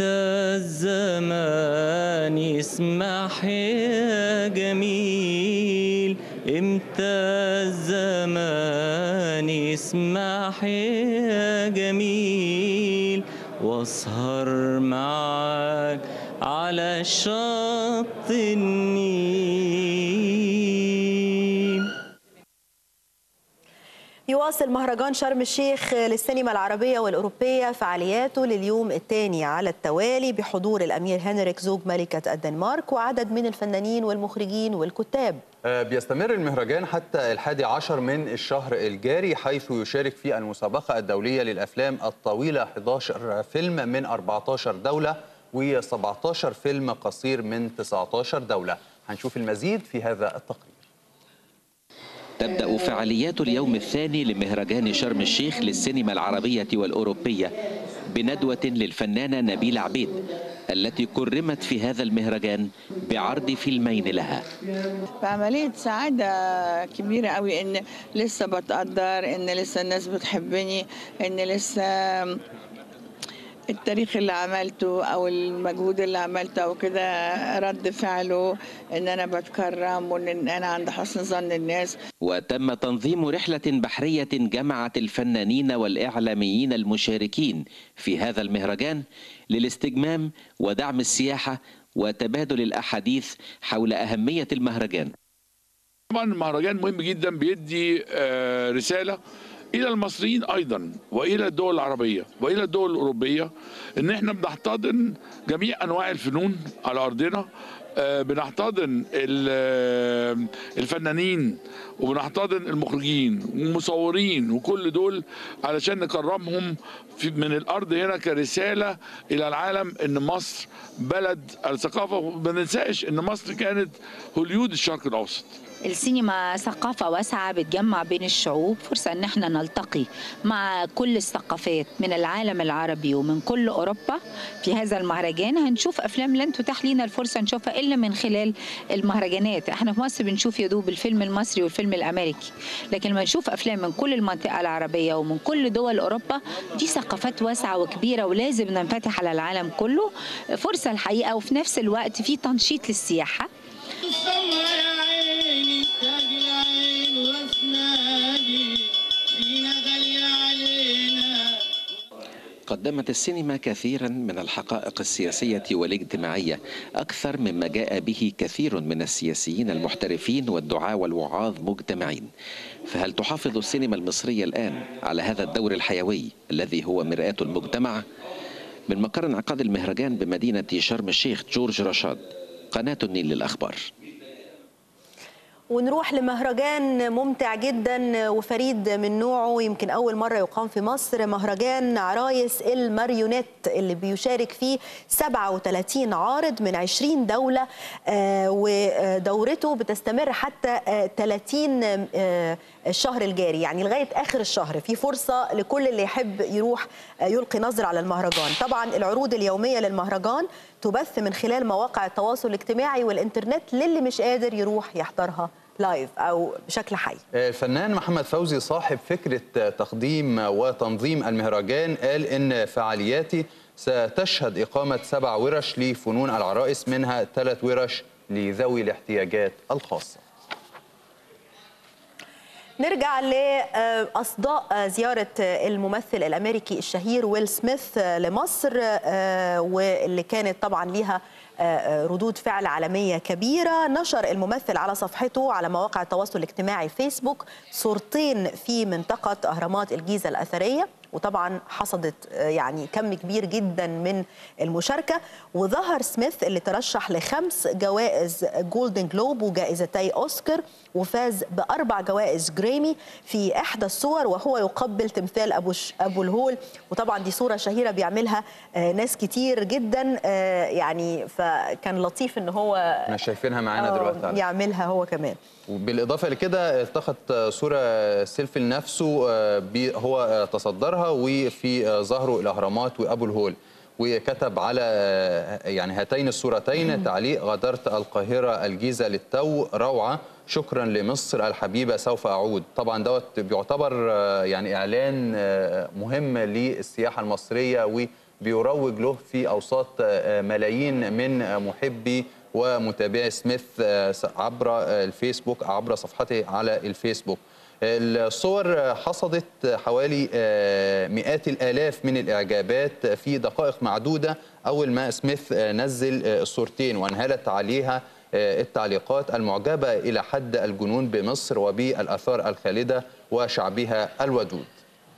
الزمان يسمح يا جميل امتى الزمان يسمح يا جميل واسهر معاك على شط النيل يواصل مهرجان شرم الشيخ للسينما العربية والأوروبية فعالياته لليوم الثاني على التوالي بحضور الأمير هنريك زوج ملكة الدنمارك وعدد من الفنانين والمخرجين والكتاب آه، بيستمر المهرجان حتى الحادي عشر من الشهر الجاري حيث يشارك في المسابقة الدولية للأفلام الطويلة 11 فيلم من 14 دولة و17 فيلم قصير من 19 دولة هنشوف المزيد في هذا التقرير تبدأ فعاليات اليوم الثاني لمهرجان شرم الشيخ للسينما العربية والأوروبية بندوة للفنانة نبيل عبيد التي كرمت في هذا المهرجان بعرض فيلمين لها بعملية سعادة كبيرة قوي إن لسه بتقدر إن لسه الناس بتحبني إن لسه التاريخ اللي عملته او المجهود اللي عملته او كده رد فعله ان انا بتكرم وان انا عند حسن ظن الناس وتم تنظيم رحلة بحرية جمعت الفنانين والإعلاميين المشاركين في هذا المهرجان للاستجمام ودعم السياحة وتبادل الأحاديث حول أهمية المهرجان طبعا المهرجان مهم جدا بيدي آه، رساله الى المصريين ايضا والى الدول العربيه والى الدول الاوروبيه ان احنا بنحتضن جميع انواع الفنون على ارضنا آه، بنحتضن ال- آه، الفنانين وبنحتضن المخرجين والمصورين وكل دول علشان نكرمهم في من الارض هنا كرساله الى العالم ان مصر بلد الثقافه وما ننساش ان مصر كانت هوليود الشرق الاوسط السينما ثقافة واسعة بتجمع بين الشعوب فرصة ان احنا نلتقي مع كل الثقافات من العالم العربي ومن كل اوروبا في هذا المهرجان هنشوف افلام لن تتاح لينا الفرصة نشوفها الا من خلال المهرجانات احنا في مصر بنشوف يدوب الفيلم المصري والفيلم الامريكي لكن لما نشوف افلام من كل المنطقة العربية ومن كل دول اوروبا دي ثقافات واسعة وكبيرة ولازم ننفتح على العالم كله فرصة الحقيقة وفي نفس الوقت في تنشيط للسياحة قدمت السينما كثيرا من الحقائق السياسية والاجتماعية أكثر مما جاء به كثير من السياسيين المحترفين والدعاة والوعاظ مجتمعين فهل تحافظ السينما المصرية الآن على هذا الدور الحيوي الذي هو مرآة المجتمع؟ من مقر انعقاد المهرجان بمدينة شرم الشيخ جورج رشاد قناة النيل للأخبار ونروح لمهرجان ممتع جدا وفريد من نوعه يمكن أول مرة يقام في مصر مهرجان عرايس الماريونيت اللي بيشارك فيه 37 عارض من 20 دولة آه، ودورته بتستمر حتى آه، 30 آه، الشهر الجاري يعني لغاية آخر الشهر في فرصة لكل اللي يحب يروح آه، يلقي نظرة على المهرجان طبعا العروض اليومية للمهرجان تبث من خلال مواقع التواصل الاجتماعي والإنترنت للي مش قادر يروح يحضرها لايف أو بشكل حي الفنان محمد فوزي صاحب فكرة تقديم وتنظيم المهرجان قال إن فعالياتي ستشهد إقامة سبع ورش لفنون العرائس منها ثلاث ورش لذوي الاحتياجات الخاصة نرجع لأصداء زيارة الممثل الأمريكي الشهير ويل سميث لمصر آه، واللي كانت طبعا ليها آه، ردود فعل عالمية كبيرة نشر الممثل على صفحته على مواقع التواصل الاجتماعي فيسبوك صورتين في منطقة أهرامات الجيزة الأثرية وطبعا حصدت آه، يعني كم كبير جدا من المشاركة وظهر سميث اللي ترشح لخمس جوائز جولدن جلوب وجائزتي أوسكار وفاز بأربع جوائز جريمي في إحدى الصور وهو يقبل تمثال أبو, ش... أبو الهول وطبعا دي صورة شهيرة بيعملها آه، ناس كتير جدا آه، يعني فكان لطيف إن هو احنا شايفينها معانا آه، دلوقتي على يعملها هو كمان وبالإضافة لكده التقط صورة سيلفي لنفسه آه، بي- هو آه، تصدرها وفي آه، ظهره الأهرامات وأبو الهول وكتب على آه، يعني هاتين الصورتين تعليق غادرت القاهرة الجيزة للتو روعة شكرا لمصر الحبيبة سوف أعود طبعا دوت بيعتبر آه، يعني إعلان آه، مهم للسياحة المصرية وبيروج له في أوساط آه، ملايين من محبي ومتابعي سميث آه، عبر آه، الفيسبوك عبر صفحته على الفيسبوك الصور حصدت حوالي آه، مئات الآلاف من الإعجابات في دقائق معدودة أول ما سميث آه، نزل آه، الصورتين وانهالت عليها آه، التعليقات المعجبة إلى حد الجنون بمصر وبالآثار الخالدة وشعبها الودود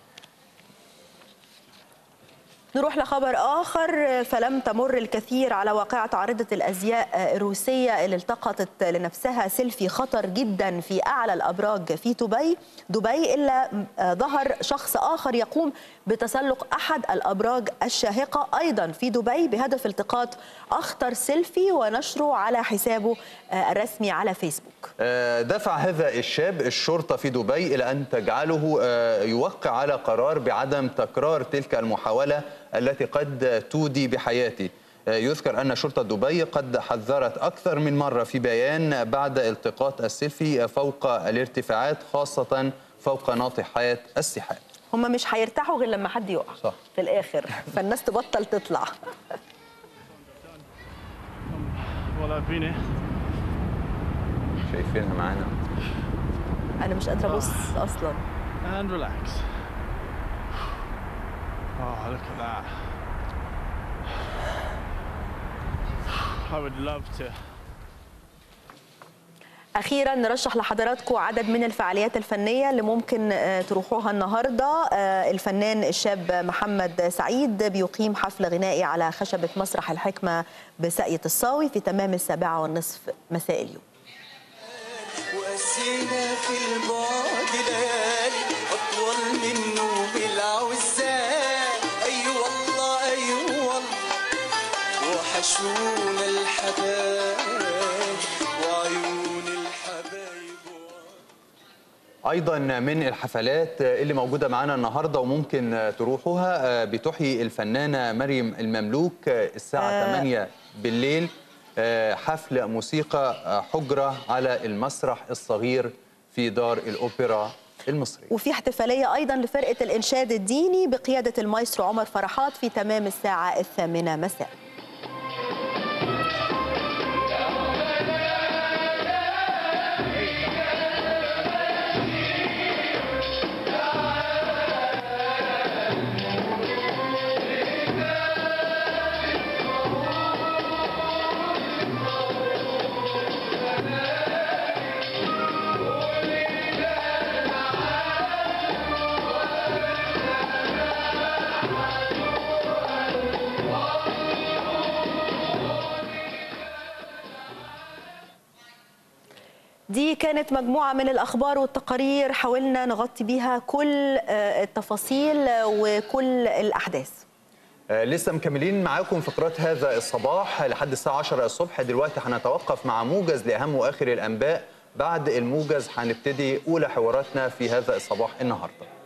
نروح لخبر آخر فلم تمر الكثير على واقعة عارضة الأزياء الروسية اللي التقطت لنفسها سيلفي خطر جدا في أعلى الأبراج في دبي دبي إلا ظهر شخص آخر يقوم بتسلق أحد الأبراج الشاهقة أيضا في دبي بهدف التقاط أخطر سيلفي ونشره على حسابه الرسمي على فيسبوك آه، دفع هذا الشاب الشرطة في دبي إلى أن تجعله آه، يوقع على قرار بعدم تكرار تلك المحاولة التي قد تودي بحياته آه، يذكر أن شرطة دبي قد حذرت أكثر من مرة في بيان بعد التقاط السيلفي فوق الارتفاعات خاصة فوق ناطحات السحاب هم مش هيرتاحوا غير لما حد يقع صح. في الآخر فالناس تبطل تطلع Well, I've been here. شايفينها معانا أنا مش قادرة أبص أصلا And relax. Oh, look at that. I would love to. أخيرا نرشح لحضراتكم عدد من الفعاليات الفنية اللي ممكن آه، تروحوها النهاردة آه، الفنان الشاب محمد سعيد بيقيم حفل غنائي على خشبة مسرح الحكمة بساقية الصاوي في تمام السابعة والنصف مساء اليوم وقسينا في البعد ليالي أطول منه بالعوزات أي والله أي والله وحشونا الحبايب وعيون الحبايب ايضا من الحفلات اللي موجوده معانا النهارده وممكن تروحوها بتحيي الفنانه مريم المملوك الساعه آه. 8 بالليل حفل موسيقى حجره على المسرح الصغير في دار الاوبرا المصري وفي احتفالية أيضا لفرقة الإنشاد الديني بقيادة المايسترو عمر فرحات في تمام الساعة الثامنة مساء كانت مجموعة من الأخبار والتقارير حاولنا نغطي بيها كل آه، التفاصيل وكل الأحداث آه، لسه مكملين معاكم فقرات هذا الصباح لحد الساعة 10 الصبح دلوقتي هنتوقف مع موجز لأهم وآخر الأنباء بعد الموجز هنبتدي أولى حواراتنا في هذا الصباح النهارده